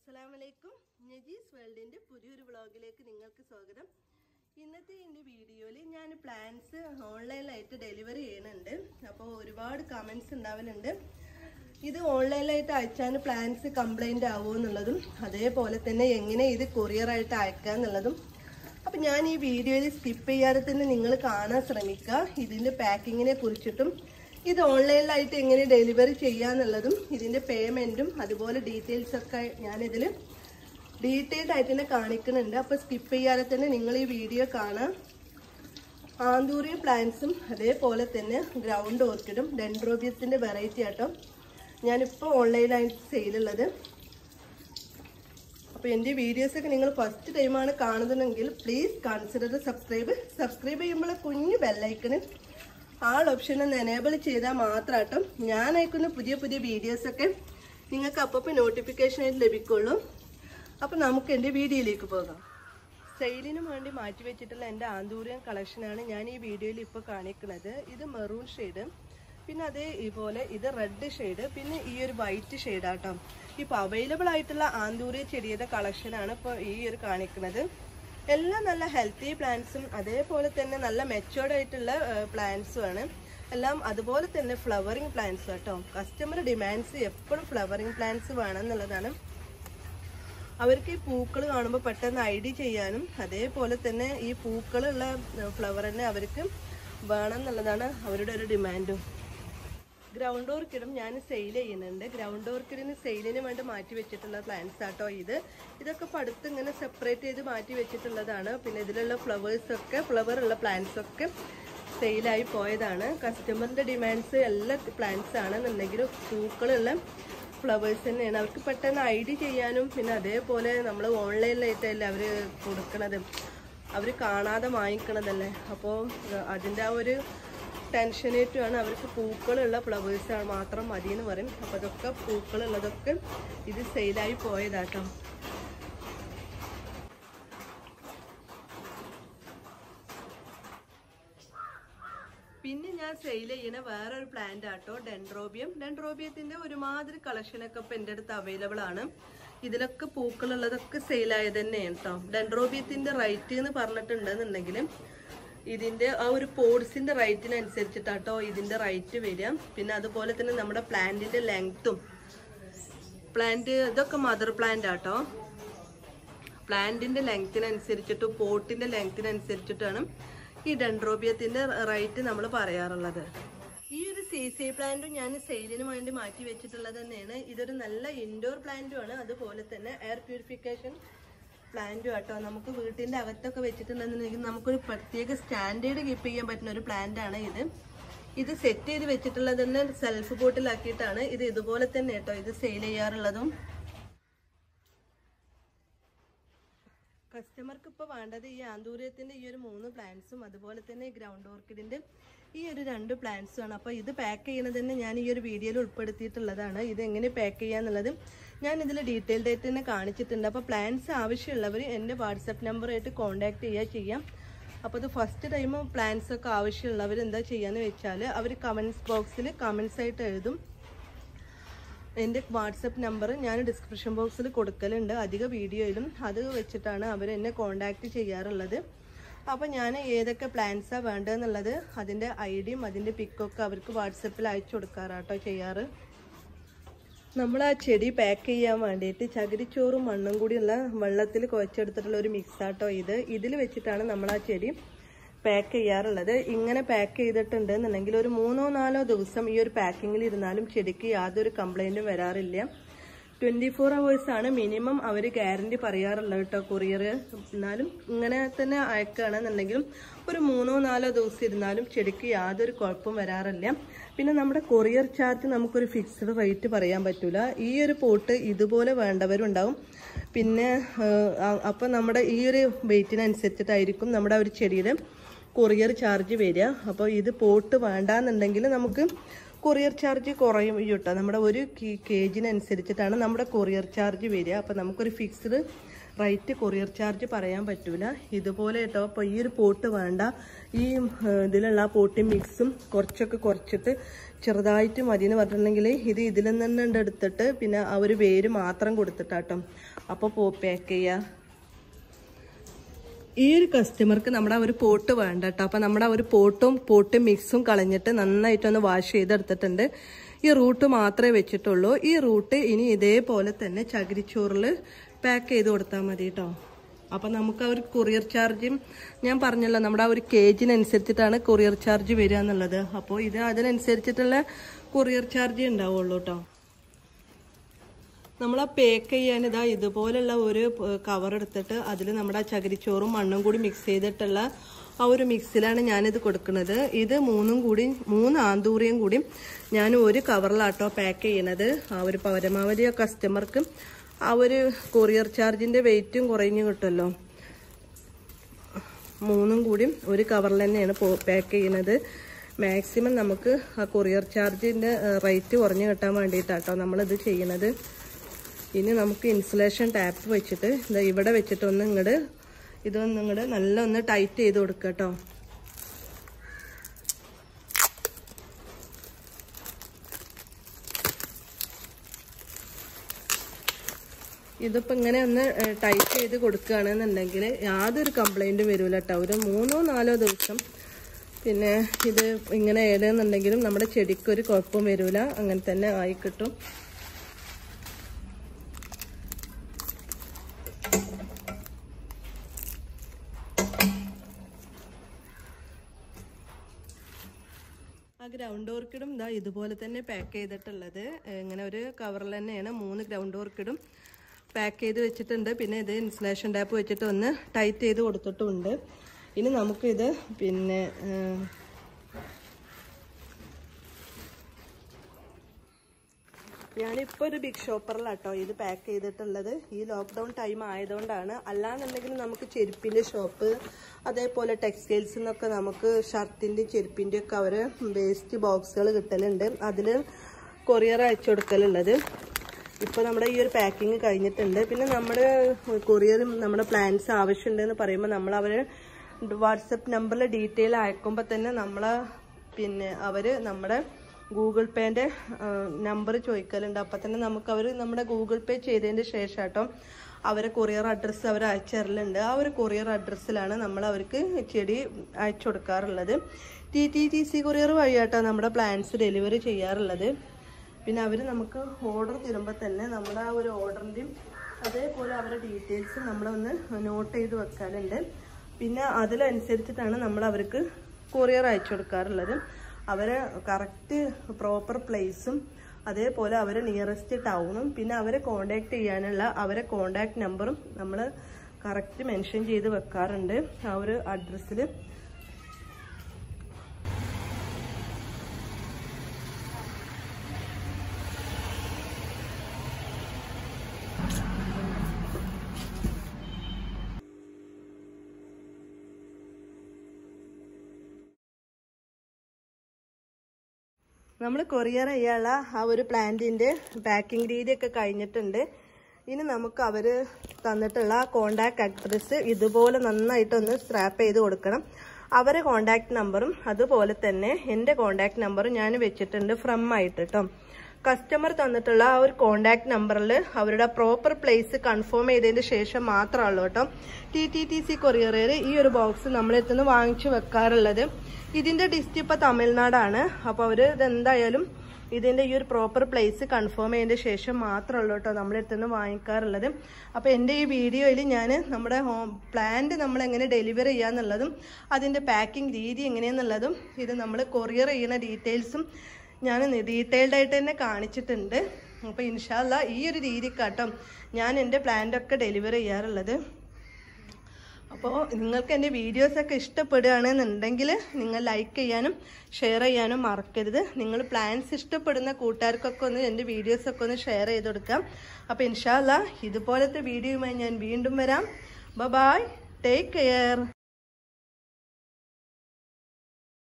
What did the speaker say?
അസ്സലാമലൈക്കും നജീസ് വേൾഡിന്റെ പുതിയൊരു വ്ളോഗിലേക്ക് നിങ്ങൾക്ക് സ്വാഗതം ഇന്നത്തെ എൻ്റെ വീഡിയോയിൽ ഞാൻ പ്ലാൻസ് ഓൺലൈനിലായിട്ട് ഡെലിവറി ചെയ്യുന്നുണ്ട് അപ്പോൾ ഒരുപാട് കമൻസ് ഉണ്ടാവലുണ്ട് ഇത് ഓൺലൈനിലായിട്ട് അയച്ചാൽ പ്ലാൻസ് കംപ്ലൈൻ്റ് ആവുമോ എന്നുള്ളതും അതേപോലെ തന്നെ എങ്ങനെ ഇത് കൊറിയറായിട്ട് അയക്കുക എന്നുള്ളതും അപ്പം ഞാൻ ഈ വീഡിയോയിൽ സ്കിപ്പ് ചെയ്യാതെ തന്നെ നിങ്ങൾ കാണാൻ ശ്രമിക്കുക ഇതിൻ്റെ പാക്കിങ്ങിനെ കുറിച്ചിട്ടും ഇത് ഓൺലൈനിലായിട്ട് എങ്ങനെ ഡെലിവറി ചെയ്യാന്നുള്ളതും ഇതിൻ്റെ പേയ്മെൻറ്റും അതുപോലെ ഡീറ്റെയിൽസ് ഒക്കെ ഞാനിതിൽ ഡീറ്റെയിൽഡ് ആയിട്ട് തന്നെ കാണിക്കുന്നുണ്ട് അപ്പോൾ സ്കിപ്പ് ചെയ്യാതെ തന്നെ നിങ്ങൾ ഈ വീഡിയോ കാണാം ആന്തൂറിയ പ്ലാന്റ്സും അതേപോലെ തന്നെ ഗ്രൗണ്ട് ഓർക്കിഡും ഡെൻഡ്രോബിയത്തിൻ്റെ വെറൈറ്റി ആട്ടോ ഞാനിപ്പോൾ ഓൺലൈനായിട്ട് സെയിലുള്ളത് അപ്പോൾ എൻ്റെ വീഡിയോസൊക്കെ നിങ്ങൾ ഫസ്റ്റ് ടൈമാണ് കാണുന്നതെങ്കിൽ പ്ലീസ് കൺസിഡർ സബ്സ്ക്രൈബ് സബ്സ്ക്രൈബ് ചെയ്യുമ്പോൾ കുഞ്ഞു ബെല്ലൈക്കണ് ആൾ ഓപ്ഷൻ ഒന്ന് എനേബിൾ ചെയ്താൽ മാത്രമായിട്ടും ഞാൻ അയക്കുന്ന പുതിയ പുതിയ വീഡിയോസൊക്കെ നിങ്ങൾക്ക് അപ്പോൾ നോട്ടിഫിക്കേഷനായിട്ട് ലഭിക്കുള്ളൂ അപ്പോൾ നമുക്ക് എൻ്റെ വീഡിയോയിലേക്ക് പോകാം സെയിലിന് വേണ്ടി മാറ്റി വെച്ചിട്ടുള്ള എൻ്റെ ആന്തൂരിയൻ കളക്ഷനാണ് ഞാൻ ഈ വീഡിയോയിൽ ഇപ്പോൾ കാണിക്കുന്നത് ഇത് മെറൂൺ ഷെയ്ഡ് പിന്നെ അതേ ഇതുപോലെ ഇത് റെഡ് ഷെയ്ഡ് പിന്നെ ഈ ഒരു വൈറ്റ് ഷെയ്ഡാട്ടോ ഇപ്പോൾ അവൈലബിൾ ആയിട്ടുള്ള ആന്തൂരിയ ചെടിയുടെ കളക്ഷനാണ് ഇപ്പോൾ ഈ ഒരു കാണിക്കുന്നത് എല്ലാം നല്ല ഹെൽത്തി പ്ലാന്റ്സും അതേപോലെ തന്നെ നല്ല മെച്ചുവേർഡ് ആയിട്ടുള്ള പ്ലാന്റ്സും ആണ് എല്ലാം അതുപോലെ തന്നെ ഫ്ലവറിങ് പ്ലാന്റ്സ് കേട്ടോ കസ്റ്റമർ ഡിമാൻഡ്സ് എപ്പോഴും ഫ്ലവറിങ് പ്ലാന്റ്സ് വേണം എന്നുള്ളതാണ് അവർക്ക് ഈ പൂക്കൾ കാണുമ്പോൾ പെട്ടെന്ന് ഐഡി ചെയ്യാനും അതേപോലെ തന്നെ ഈ പൂക്കളുള്ള ഫ്ലവർ തന്നെ അവർക്ക് വേണം എന്നുള്ളതാണ് അവരുടെ ഒരു ഡിമാൻഡും ഗ്രൗണ്ട് ഓർക്കിഡും ഞാൻ സെയിൽ ചെയ്യുന്നുണ്ട് ഗ്രൗണ്ട് ഓർക്കിഡിന് സെയിലിന് വേണ്ടി മാറ്റി വെച്ചിട്ടുള്ള പ്ലാന്റ്സ് ആട്ടോ ഇത് ഇതൊക്കെ പടുത്ത് ഇങ്ങനെ സെപ്പറേറ്റ് ചെയ്ത് മാറ്റി വെച്ചിട്ടുള്ളതാണ് പിന്നെ ഇതിലുള്ള ഫ്ലവേഴ്സ് ഒക്കെ ഫ്ലവർ ഉള്ള പ്ലാന്റ്സ് ഒക്കെ സെയിലായി പോയതാണ് കസ്റ്റമറിന്റെ ഡിമാൻഡ്സ് എല്ലാ പ്ലാന്റ്സ് ആണെന്നുണ്ടെങ്കിലും പൂക്കളുള്ള ഫ്ലവേഴ്സ് തന്നെയാണ് അവർക്ക് പെട്ടെന്ന് ഐഡി ചെയ്യാനും പിന്നെ അതേപോലെ നമ്മൾ ഓൺലൈനിലായിട്ടല്ലേ അവർ കൊടുക്കണത് അവർ കാണാതെ വാങ്ങിക്കണതല്ലേ അപ്പോൾ അതിൻ്റെ ആ ഒരു ടെൻഷനേറ്റുമാണ് അവർക്ക് പൂക്കളുള്ള ഫ്ലവേഴ്സ് മാത്രം മതി എന്ന് പറയും അപ്പോൾ അതൊക്കെ പൂക്കളുള്ളതൊക്കെ ഇത് സെയിലായി പോയതാട്ടോ പിന്നെ ഞാൻ സെയിൽ ചെയ്യുന്ന വേറൊരു പ്ലാന്റ് ആട്ടോ ഡെൻഡ്രോബിയം ഡെൻഡ്രോബിയത്തിന്റെ ഒരുമാതിരി കളക്ഷനൊക്കെ ഇപ്പൊ എൻ്റെ അടുത്ത് അവൈലബിൾ ആണ് ഇതിലൊക്കെ പൂക്കളുള്ളതൊക്കെ സെയിലായത് തന്നെയാണ് കേട്ടോ ഡെൻഡ്രോബിയത്തിന്റെ റേറ്റ് എന്ന് പറഞ്ഞിട്ടുണ്ടെന്നുണ്ടെങ്കിൽ ഇതിന്റെ ആ ഒരു പോഡ്സിന്റെ റേറ്റിനനുസരിച്ചിട്ടാട്ടോ ഇതിന്റെ റേറ്റ് വരിക പിന്നെ അതുപോലെ തന്നെ നമ്മുടെ പ്ലാന്റിന്റെ ലെങ്ത്തും പ്ലാന്റ് ഇതൊക്കെ മദർ പ്ലാന്റ് ആട്ടോ പ്ലാന്റിന്റെ ലെങ്ത്തിനനുസരിച്ചിട്ടും പോട്ടിന്റെ ലെങ്ത്തിനനുസരിച്ചിട്ടാണ് ഈ ഡെൻഡ്രോബിയത്തിന്റെ റേറ്റ് നമ്മൾ പറയാറുള്ളത് ഈ ഒരു സി സി പ്ലാന്റും ഞാൻ സെയിലിന് വേണ്ടി മാറ്റി വെച്ചിട്ടുള്ളത് തന്നെയാണ് ഇതൊരു നല്ല ഇൻഡോർ പ്ലാന്റും ആണ് അതുപോലെ തന്നെ എയർ പ്യൂരിഫിക്കേഷൻ പ്ലാന്റും ആട്ടോ നമുക്ക് വീട്ടിന്റെ അകത്തൊക്കെ വെച്ചിട്ടുണ്ടെന്നുണ്ടെങ്കിൽ നമുക്കൊരു പ്രത്യേക സ്റ്റാൻഡേർഡ് കീപ്പ് ചെയ്യാൻ പറ്റുന്ന ഒരു പ്ലാന്റ് ആണ് ഇത് ഇത് സെറ്റ് ചെയ്ത് വെച്ചിട്ടുള്ളത് തന്നെ സെൽഫ് ബോട്ടിലാക്കിയിട്ടാണ് ഇത് ഇതുപോലെ തന്നെ കേട്ടോ ഇത് സെയിൽ ചെയ്യാറുള്ളതും കസ്റ്റമർക്ക് ഇപ്പോൾ വേണ്ടത് ഈ ആന്തൂര്യത്തിൻ്റെ ഈ ഒരു മൂന്ന് പ്ലാന്റ്സും അതുപോലെ തന്നെ ഗ്രൗണ്ട് ഓർക്കിഡിൻ്റെ ഈ ഒരു രണ്ട് പ്ലാന്റ്സും ആണ് അപ്പോൾ ഇത് പാക്ക് ചെയ്യുന്നത് തന്നെ ഞാൻ ഈ ഒരു വീഡിയോയിൽ ഉൾപ്പെടുത്തിയിട്ടുള്ളതാണ് ഇത് എങ്ങനെ പാക്ക് ചെയ്യാന്നുള്ളത് ഞാൻ ഇതിൽ ഡീറ്റെയിൽഡ് ആയിട്ട് തന്നെ കാണിച്ചിട്ടുണ്ട് അപ്പോൾ പ്ലാന്റ്സ് ആവശ്യമുള്ളവർ എൻ്റെ വാട്സപ്പ് നമ്പറായിട്ട് കോൺടാക്ട് ചെയ്യുക ചെയ്യാം അപ്പോൾ ഇത് ഫസ്റ്റ് ടൈം പ്ലാന്റ്സ് ഒക്കെ ആവശ്യമുള്ളവർ എന്താ ചെയ്യാന്ന് വെച്ചാൽ അവർ കമൻസ് ബോക്സിൽ കമൻസ് ആയിട്ട് എഴുതും എൻ്റെ വാട്സപ്പ് നമ്പർ ഞാൻ ഡിസ്ക്രിപ്ഷൻ ബോക്സിൽ കൊടുക്കലുണ്ട് അധിക വീഡിയോയിലും അത് വെച്ചിട്ടാണ് അവർ എന്നെ കോണ്ടാക്ട് ചെയ്യാറുള്ളത് അപ്പോൾ ഞാൻ ഏതൊക്കെ പ്ലാൻസാണ് വേണ്ടതെന്നുള്ളത് അതിൻ്റെ ഐ ഡിയും അതിൻ്റെ പിക്കൊക്കെ അവർക്ക് വാട്സപ്പിൽ അയച്ചു കൊടുക്കാറാട്ടോ ചെയ്യാറ് നമ്മൾ ആ ചെടി പാക്ക് ചെയ്യാൻ വേണ്ടിയിട്ട് ചകിരിച്ചോറും മണ്ണും കൂടിയുള്ള വെള്ളത്തിൽ കുഴച്ചെടുത്തിട്ടുള്ള ഒരു മിക്സാട്ടോ ഇത് ഇതിൽ വെച്ചിട്ടാണ് നമ്മൾ ആ ചെടി പാക്ക് ചെയ്യാറുള്ളത് ഇങ്ങനെ പാക്ക് ചെയ്തിട്ടുണ്ട് എന്നുണ്ടെങ്കിൽ ഒരു മൂന്നോ നാലോ ദിവസം ഈ ഒരു പാക്കിങ്ങിൽ ഇരുന്നാലും ചെടിക്ക് യാതൊരു കംപ്ലൈൻറ്റും വരാറില്ല ട്വൻറ്റി ഫോർ ആണ് മിനിമം അവർ ഗ്യാരണ്ടി പറയാറുള്ളത് കേട്ടോ കൊറിയർ എന്നാലും ഇങ്ങനെ തന്നെ അയക്കുകയാണെന്നുണ്ടെങ്കിലും ഒരു മൂന്നോ നാലോ ദിവസം ഇരുന്നാലും ചെടിക്ക് യാതൊരു കുഴപ്പവും വരാറില്ല പിന്നെ നമ്മുടെ കൊറിയർ ചാർജ് നമുക്കൊരു ഫിക്സ്ഡ് റേറ്റ് പറയാൻ പറ്റില്ല ഈ ഒരു പോട്ട് ഇതുപോലെ വേണ്ടവരുണ്ടാവും പിന്നെ അപ്പം നമ്മുടെ ഈ ഒരു വെയിറ്റിനനുസരിച്ചിട്ടായിരിക്കും നമ്മുടെ ഒരു ചെടിയുടെ കൊറിയർ ചാർജ് വരിക അപ്പോൾ ഇത് പോട്ട് വേണ്ടാന്നുണ്ടെങ്കിൽ നമുക്ക് കൊറിയർ ചാർജ് കുറയും കേട്ടോ നമ്മുടെ ഒരു കേജിനനുസരിച്ചിട്ടാണ് നമ്മുടെ കൊറിയർ ചാർജ് വരിക അപ്പോൾ നമുക്കൊരു ഫിക്സ്ഡ് റേറ്റ് കൊറിയർ ചാർജ് പറയാൻ പറ്റൂല ഇതുപോലെ കേട്ടോ അപ്പോൾ ഈ ഒരു പോട്ട് വേണ്ട ഈ ഏഹ്, ഇതിലുള്ള ആ പോട്ടി മിക്സും കുറച്ചൊക്കെ കുറച്ചിട്ട് ചെറുതായിട്ട് മതി എന്ന് പറഞ്ഞിട്ടുണ്ടെങ്കിൽ ഇത് ഇതിൽ നിന്ന് തന്നെ ഉണ്ട് എടുത്തിട്ട് പിന്നെ ആ ഒരു വേര് മാത്രം കൊടുത്തിട്ടാട്ടോ അപ്പോൾ പോ പാക്ക് ചെയ്യുക ഈ ഒരു കസ്റ്റമർക്ക് നമ്മുടെ ആ ഒരു പോട്ട് വേണ്ട കേട്ടോ അപ്പം നമ്മുടെ ആ ഒരു പോട്ടും പോട്ട് മിക്സും കളഞ്ഞിട്ട് നന്നായിട്ടൊന്ന് വാഷ് ചെയ്തെടുത്തിട്ടുണ്ട് ഈ റൂട്ട് മാത്രമേ വെച്ചിട്ടുള്ളൂ ഈ റൂട്ട് ഇനി ഇതേപോലെ തന്നെ ചകിരിച്ചോറിൽ പാക്ക് ചെയ്ത് കൊടുത്താൽ മതി കേട്ടോ അപ്പം നമുക്ക് ആ ഒരു കൊറിയർ ചാർജും ഞാൻ പറഞ്ഞല്ലോ നമ്മുടെ ആ ഒരു കേജിനനുസരിച്ചിട്ടാണ് കൊറിയർ ചാർജ് വരിക എന്നുള്ളത് അപ്പോൾ ഇത് അതിനനുസരിച്ചിട്ടുള്ള കൊറിയർ ചാർജ് ഉണ്ടാവുള്ളൂ കേട്ടോ നമ്മൾ ആ പേക്ക് ചെയ്യാൻ ഇതാ ഇതുപോലുള്ള ഒരു കവർ എടുത്തിട്ട് അതിൽ നമ്മുടെ ആ ചകിരിച്ചോറും മണ്ണും കൂടി മിക്സ് ചെയ്തിട്ടുള്ള ആ ഒരു മിക്സിലാണ് ഞാനിത് കൊടുക്കുന്നത് ഇത് മൂന്നും കൂടി മൂന്ന് ആന്തൂറിയും കൂടി ഞാൻ ഒരു കവറിലാട്ടോ പാക്ക് ചെയ്യണത് ആ ഒരു പരമാവധി ആ കസ്റ്റമർക്ക് ആ ഒരു കൊറിയർ ചാർജിന്റെ വെയിറ്റും കുറഞ്ഞു കിട്ടുമല്ലോ മൂന്നും കൂടി ഒരു കവറിൽ തന്നെയാണ് പാക്ക് ചെയ്യുന്നത് മാക്സിമം നമുക്ക് ആ കൊറിയർ ചാർജിന്റെ റേറ്റ് കുറഞ്ഞു കിട്ടാൻ വേണ്ടിയിട്ടാട്ടോ നമ്മളിത് ചെയ്യണത് ഇനി നമുക്ക് ഇൻസുലേഷൻ ടാപ്പ് വെച്ചിട്ട് ഇതാ ഇവിടെ വെച്ചിട്ട് ഒന്ന് ഇങ്ങോട്ട് ഇതൊന്ന് ഇങ്ങോട്ട് നല്ല ഒന്ന് ടൈറ്റ് ചെയ്ത് കൊടുക്കുക കേട്ടോ ഇതിപ്പോൾ ഇങ്ങനെ ഒന്ന് ടൈറ്റ് ചെയ്ത് കൊടുക്കുകയാണെന്നുണ്ടെങ്കിൽ യാതൊരു കംപ്ലൈൻറ്റും വരില്ല കേട്ടോ ഒരു മൂന്നോ നാലോ ദിവസം പിന്നെ ഇത് ഇങ്ങനെ ഏതെന്നുണ്ടെങ്കിലും നമ്മുടെ ചെടിക്കൊരു കുഴപ്പം വരില്ല അങ്ങനെ തന്നെ ആയി കിട്ടും ആ ഗ്രൗണ്ട് ഓർക്കിഡും ഇതാ ഇതുപോലെ തന്നെ പാക്ക് ചെയ്തിട്ടുള്ളത് ഏഹ് ഇങ്ങനെ ഒരു കവറിൽ തന്നെയാണ് മൂന്ന് ഗ്രൗണ്ട് ഓർക്കിഡും പാക്ക് ചെയ്ത് വെച്ചിട്ടുണ്ട് പിന്നെ ഇത് ഇൻസുലേഷൻ ടാപ്പ് വെച്ചിട്ട് ഒന്ന് ടൈറ്റ് ചെയ്ത് കൊടുത്തിട്ടുമുണ്ട് ഇനി നമുക്കിത് പിന്നെ ഏഹ്, ഞാനിപ്പോൾ ഒരു ബിഗ് ഷോപ്പറിലാട്ടോ ഇത് പാക്ക് ചെയ്തിട്ടുള്ളത് ഈ ലോക്ക്ഡൗൺ ടൈം ആയതുകൊണ്ടാണ് അല്ലാന്നുണ്ടെങ്കിൽ നമുക്ക് ചെരുപ്പിൻ്റെ ഷോപ്പ് അതേപോലെ ടെക്സ്റ്റൈൽസ് നിന്നൊക്കെ നമുക്ക് ഷർട്ടിൻ്റെ ചെരുപ്പിൻ്റെ ഒക്കെ അവർ വേസ്റ്റ് ബോക്സുകൾ കിട്ടലുണ്ട് അതിൽ കൊറിയർ അയച്ചു കൊടുക്കലുള്ളത് ഇപ്പോൾ നമ്മുടെ ഈ ഒരു പാക്കിങ് കഴിഞ്ഞിട്ടുണ്ട് പിന്നെ നമ്മുടെ കൊറിയറും നമ്മുടെ പ്ലാൻസ് ആവശ്യമുണ്ടെന്ന് പറയുമ്പോൾ നമ്മൾ അവർ വാട്സപ്പ് നമ്പറിൽ ഡീറ്റെയിൽ അയക്കുമ്പോൾ തന്നെ നമ്മൾ പിന്നെ അവർ നമ്മുടെ ഗൂഗിൾ പേൻ്റെ നമ്പർ ചോദിക്കലുണ്ട് അപ്പം തന്നെ നമുക്ക് അവർ നമ്മുടെ ഗൂഗിൾ പേ ചെയ്തതിൻ്റെ ശേഷം കേട്ടോ അവരെ കൊറിയർ അഡ്രസ്സ് അവർ അയച്ചു തരലുണ്ട് ആ ഒരു കൊറിയർ അഡ്രസ്സിലാണ് നമ്മൾ അവർക്ക് ചെടി അയച്ചു കൊടുക്കാറുള്ളത് T T T C courier വഴിയാട്ടോ നമ്മുടെ പ്ലാൻസ് ഡെലിവറി ചെയ്യാറുള്ളത് പിന്നെ അവർ നമുക്ക് ഓർഡർ തരുമ്പോൾ തന്നെ നമ്മുടെ ആ ഒരു ഓർഡറിൻ്റെയും അതേപോലെ അവരുടെ ഡീറ്റെയിൽസ് നമ്മളൊന്ന് നോട്ട് ചെയ്ത് വെക്കാറുണ്ട് പിന്നെ അതിലനുസരിച്ചിട്ടാണ് നമ്മൾ അവർക്ക് കൊറിയർ അയച്ചു കൊടുക്കാറുള്ളത് അവരെ കറക്റ്റ് പ്രോപ്പർ പ്ലേസും അതേപോലെ അവരെ നിയറസ്റ്റ് ടൗണും പിന്നെ അവരെ കോണ്ടാക്ട് ചെയ്യാനുള്ള അവരെ കോണ്ടാക്ട് നമ്പറും നമ്മൾ കറക്റ്റ് മെൻഷൻ ചെയ്ത് വെക്കാറുണ്ട് ആ ഒരു അഡ്രസ്സിൽ നമ്മൾ കൊറിയർ ചെയ്യാനുള്ള ആ ഒരു പ്ലാന്റിന്റെ പാക്കിംഗ് രീതിയൊക്കെ കഴിഞ്ഞിട്ടുണ്ട് ഇനി നമുക്ക് അവർ തന്നിട്ടുള്ള കോണ്ടാക്ട് അഡ്രസ്സ് ഇതുപോലെ നന്നായിട്ടൊന്ന് സ്ക്രാപ്പ് ചെയ്ത് കൊടുക്കണം അവരെ കോണ്ടാക്ട് നമ്പറും അതുപോലെ തന്നെ എൻ്റെ കോണ്ടാക്ട് നമ്പറും ഞാൻ വെച്ചിട്ടുണ്ട് ഫ്രം ആയിട്ട് കേട്ടോ കസ്റ്റമർ തന്നിട്ടുള്ള ആ ഒരു കോണ്ടാക്ട് നമ്പറിൽ അവരുടെ പ്രോപ്പർ പ്ലേസ് കൺഫേം ചെയ്തതിന് ശേഷം മാത്രമുള്ളൂ കേട്ടോ ടി ടി ടി സി കൊറിയറിൽ ഈ ഒരു ബോക്സ് നമ്മളെത്തുനിന്ന് വാങ്ങിച്ചു വെക്കാറുള്ളത് ഇതിന്റെ ഡിസ്റ്റ് ഇപ്പൊ തമിഴ്നാടാണ് അപ്പൊ അവര് ഇതെന്തായാലും ഇതിന്റെ ഈ ഒരു പ്രോപ്പർ പ്ലേസ് കൺഫേം ചെയ്തതിന് ശേഷം മാത്രമുള്ളൂ കേട്ടോ നമ്മളെടുത്തുനിന്ന് വാങ്ങിക്കാറുള്ളത് അപ്പൊ എൻ്റെ ഈ വീഡിയോയിൽ ഞാൻ നമ്മുടെ ഹോം പ്ലാന്റ് നമ്മൾ എങ്ങനെ ഡെലിവറി ചെയ്യാന്നുള്ളതും അതിന്റെ പാക്കിംഗ് രീതി എങ്ങനെയാന്നുള്ളതും ഇത് നമ്മൾ കൊറിയർ ചെയ്യുന്ന ഡീറ്റെയിൽസും ഞാൻ ഡീറ്റെയിൽഡ് ആയിട്ട് തന്നെ കാണിച്ചിട്ടുണ്ട് അപ്പോൾ ഇൻഷാല്ല ഈ ഒരു രീതിക്കാട്ടോ ഞാൻ എൻ്റെ പ്ലാന്റൊക്കെ ഡെലിവറി ചെയ്യാറുള്ളത് അപ്പോൾ നിങ്ങൾക്ക് എൻ്റെ വീഡിയോസൊക്കെ ഇഷ്ടപ്പെടുകയാണെന്നുണ്ടെങ്കിൽ നിങ്ങൾ ലൈക്ക് ചെയ്യാനും ഷെയർ ചെയ്യാനും മറക്കരുത് നിങ്ങൾ പ്ലാൻസ് ഇഷ്ടപ്പെടുന്ന കൂട്ടുകാർക്കൊക്കെ ഒന്ന് എൻ്റെ വീഡിയോസൊക്കെ ഒന്ന് ഷെയർ ചെയ്ത് കൊടുക്കാം അപ്പോൾ ഇൻഷാല്ല ഇതുപോലത്തെ വീഡിയോയുമായി ഞാൻ വീണ്ടും വരാം ബ ബായ് ടേക്ക് കെയർ